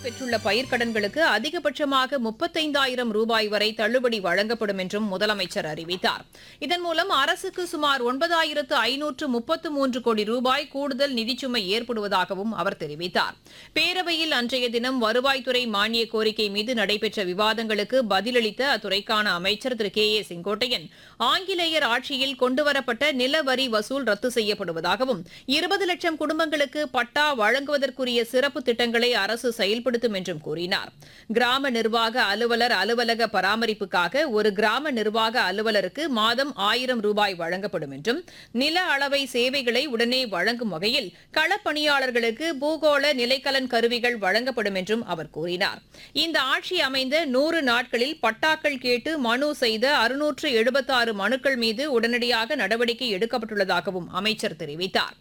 பெற்றுள்ள பயிர்க்கடன்களுக்கு அதிகபட்சமாக முப்பத்தைந்தாயிரம் ரூபாய் வரை தள்ளுபடி வழங்கப்படும் என்றும் முதலமைச்சர் அறிவித்தார் இதன் மூலம் அரசுக்கு சுமார் ஒன்பதாயிரத்து ஐநூற்று முப்பத்து மூன்று கோடி ரூபாய் கூடுதல் நிதிச்சுமை ஏற்படுவதாகவும் அவர் தெரிவித்தார் பேரவையில் அன்றைய தினம் வருவாய்த்துறை மானிய கோரிக்கை மீது நடைபெற்ற விவாதங்களுக்கு பதிலளித்த அத்துறைக்கான அமைச்சர் திரு கே ஏ செங்கோட்டையன் ஆங்கிலேயர் ஆட்சியில் கொண்டுவரப்பட்ட நிலவரி வசூல் ரத்து செய்யப்படுவதாகவும் இருபது லட்சம் குடும்பங்களுக்கு பட்டா வழங்குவதற்குரிய சிறப்பு திட்டங்களை அரசு செயல்படுத்தும் என்றும் கூறினார் கிராம நிர்வாக அலுவலர் அலுவலக பராமரிப்புக்காக ஒரு கிராம நிர்வாக அலுவலருக்கு மாதம் ஆயிரம் ரூபாய் வழங்கப்படும் என்றும் நில அளவை சேவைகளை உடனே வழங்கும் வகையில் களப்பணியாளர்களுக்கு பூகோள நிலைக்கலன் கருவிகள் வழங்கப்படும் என்றும் அவர் கூறினார் இந்த ஆட்சி அமைந்த நூறு நாட்களில் பட்டாக்கள் கேட்டு மனு செய்த அறுநூற்று எழுபத்தாறு மனுக்கள் மீது உடனடியாக நடவடிக்கை எடுக்கப்பட்டுள்ளதாகவும் அமைச்சர் தெரிவித்தார்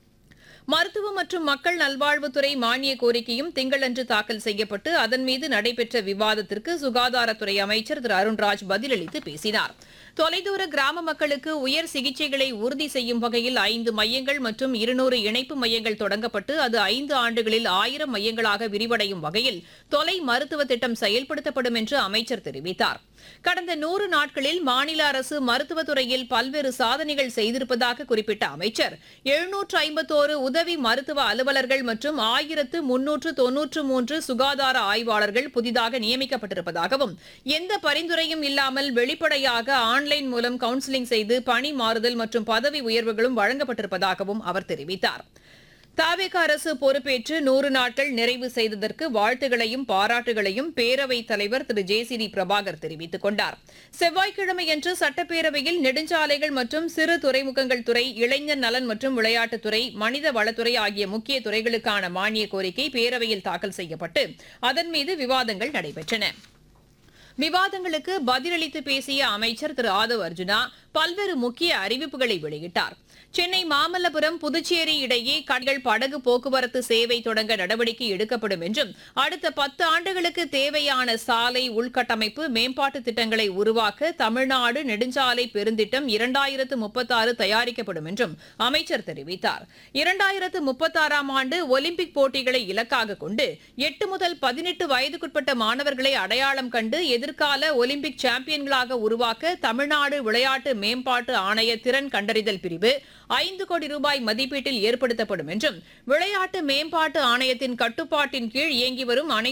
மருத்துவ மற்றும் மக்கள் நல்வாழ்வுத்துறை மானிய கோரிக்கையும் திங்களன்று தாக்கல் செய்யப்பட்டு அதன் மீது நடைபெற்ற விவாதத்திற்கு சுகாதாரத்துறை அமைச்சர் திரு அருண்ராஜ் பதிலளித்து பேசினார் தொலைதூர கிராம மக்களுக்கு உயர் சிகிச்சைகளை உறுதி செய்யும் வகையில் ஐந்து மையங்கள் மற்றும் இருநூறு இணைப்பு மையங்கள் தொடங்கப்பட்டு அது ஐந்து ஆண்டுகளில் ஆயிரம் மையங்களாக விரிவடையும் வகையில் தொலை மருத்துவ திட்டம் செயல்படுத்தப்படும் என்று அமைச்சர் தெரிவித்தார் கடந்த நூறு நாட்களில் மாநில அரசு மருத்துவத்துறையில் பல்வேறு சாதனைகள் செய்திருப்பதாக குறிப்பிட்ட அமைச்சர் எழுநூற்று ஐம்பத்தோரு உதவி மருத்துவ அலுவலர்கள் மற்றும் ஆயிரத்து முன்னூற்று தொன்னூற்று மூன்று சுகாதார ஆய்வாளர்கள் புதிதாக நியமிக்கப்பட்டிருப்பதாகவும் எந்த பரிந்துரையும் இல்லாமல் வெளிப்படையாக ஆன்லைன் மூலம் கவுன்சிலிங் செய்து பணி மாறுதல் மற்றும் பதவி உயர்வுகளும் வழங்கப்பட்டிருப்பதாகவும் அவர் தெரிவித்தார் தாவேக அரசு பொறுப்பேற்று நூறு நாட்கள் நிறைவு செய்ததற்கு வாழ்த்துகளையும் பாராட்டுகளையும் பேரவைத் தலைவர் Thiru J C D Prabhakar தெரிவித்துக் கொண்டார் செவ்வாய்க்கிழமையன்று சட்டப்பேரவையில் நெடுஞ்சாலைகள் மற்றும் சிறு துறைமுகங்கள் துறை இளைஞர் நலன் மற்றும் விளையாட்டுத்துறை மனித வளத்துறை ஆகிய முக்கிய துறைகளுக்கான மானிய கோரிக்கை பேரவையில் தாக்கல் செய்யப்பட்டு அதன் மீது விவாதங்கள் நடைபெற்றன விவாதங்களுக்கு பதிலளித்து பேசிய அமைச்சர் திரு ஆதவ் அர்ஜுனா பல்வேறு முக்கிய அறிவிப்புகளை வெளியிட்டார் சென்னை மாமல்லபுரம் புதுச்சேரி இடையே கடல் படகு போக்குவரத்து சேவை தொடங்க நடவடிக்கை எடுக்கப்படும் என்றும் அடுத்த பத்து ஆண்டுகளுக்கு தேவையான சாலை உள்கட்டமைப்பு மேம்பாட்டு திட்டங்களை உருவாக்க தமிழ்நாடு நெடுஞ்சாலை பெருந்திட்டம் இரண்டாயிரத்து முப்பத்தாறு தயாரிக்கப்படும் என்றும் அமைச்சர் தெரிவித்தார் இரண்டாயிரத்து முப்பத்தாறாம் ஆண்டு ஒலிம்பிக் போட்டிகளை இலக்காக கொண்டு எட்டு முதல் பதினெட்டு வயதுக்குட்பட்ட மாணவர்களை அடையாளம் கண்டு எதிர்கால ஒலிம்பிக் சாம்பியன்களாக உருவாக்க தமிழ்நாடு விளையாட்டு மேம்பாட்டு ஆணைய திறன் கண்டறிதல் பிரிவு ஐந்து கோடி ரூபாய் மதிப்பீட்டில் ஏற்படுத்தப்படும் என்றும் விளையாட்டு மேம்பாட்டு ஆணையத்தின் கட்டுப்பாட்டின் கீழ் இயங்கி வரும் அனைத்து